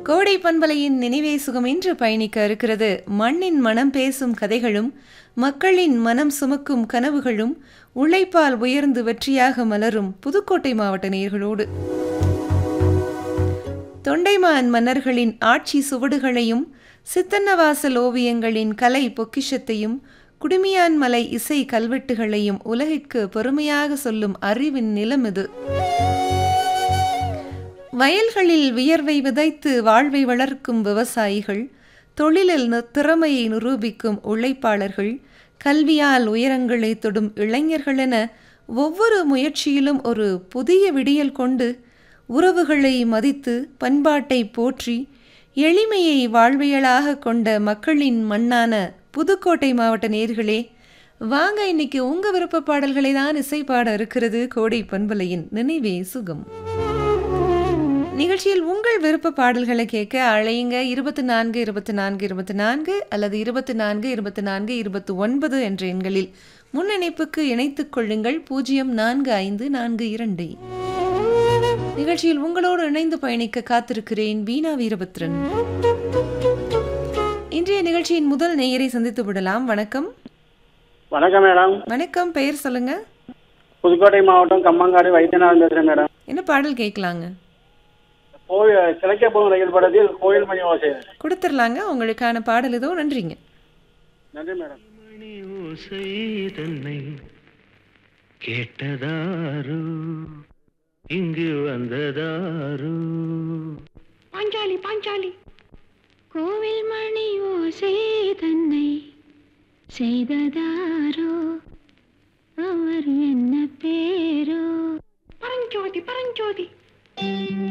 கோடை பண்பலையின் நினைவே சுகம் இன்று பயணிக்க இருக்கிறது மண்ணின் மனம் பேசும் கதைகளும் மக்களின் மனம் சுமக்கும் கனவுகளும் உழைப்பால் உயர்ந்து வெற்றியாக மலரும் புதுக்கோட்டை மாவட்ட நேயர்களோடு தொண்டைமான் மன்னர்களின் ஆட்சி சுவடுகளையும் சித்தன்னவாசல் ஓவியங்களின் கலை பொக்கிஷத்தையும் குடுமியான் மலை இசை கல்வெட்டுகளையும் உலகிற்கு பெருமையாக சொல்லும் அறிவின் நிலம் இது வயல்களில் வியர்வை விதைத்து வாழ்வை வளர்க்கும் விவசாயிகள் தொழிலில் நு- திறமையை நிரூபிக்கும் உழைப்பாளர்கள் கல்வியால் உயரங்களை தொடும் இளைஞர்கள் என ஒவ்வொரு முயற்சியிலும் ஒரு புதிய விடியல் கொண்டு உறவுகளை மதித்து பண்பாட்டை போற்றி எளிமையை வாழ்வியலாக கொண்ட மக்களின் மண்ணான புதுக்கோட்டை மாவட்ட நேர்களே வாங்க இன்னைக்கு உங்க விருப்ப பாடல்களை தான் இசை பாட இருக்கிறது கோடை பண்பலையின் நினைவே சுகம் நிகழ்ச்சியில் உங்கள் விருப்ப பாடல்களை கேட்க அழையுங்க இருபத்தி நான்கு இருபத்தி நான்கு இருபத்தி நான்கு அல்லது இருபத்தி நான்கு இருபத்தி நான்கு இருபத்தி ஒன்பது என்ற எண்களில் முன்னிணைப்புக்கு இணைத்துக் கொள்ளுங்கள் பூஜ்ஜியம் நான்கு ஐந்து நான்கு இரண்டு நிகழ்ச்சியில் உங்களோடு இணைந்து பயணிக்க காத்திருக்கிறேன் வீணா வீரபத்ரன் இன்றைய நிகழ்ச்சியின் முதல் நேயரை சந்தித்து விடலாம் வணக்கம் வணக்கம் மேடம் வணக்கம் பெயர் சொல்லுங்க புதுக்கோட்டை மாவட்டம் கம்மங்காடு வைத்தியநாதன் பேசுறேன் மேடம் என்ன பாடல் கேட்கலாங்க கோயில் கிழக்க போகும் ரயில் படத்தில் கோயில் மணி ஓசை கொடுத்துடலாங்க உங்களுக்கான பாடல் ஏதோ நன்றிங்க நன்றி மேடம் மணி ஓசை தன்னை கேட்டதாரு இங்கு வந்ததாரு பாஞ்சாலி பாஞ்சாலி கோவில் மணி ஓசை தன்னை செய்ததாரோ அவர் என்ன பேரோ பரஞ்சோதி பரஞ்சோதி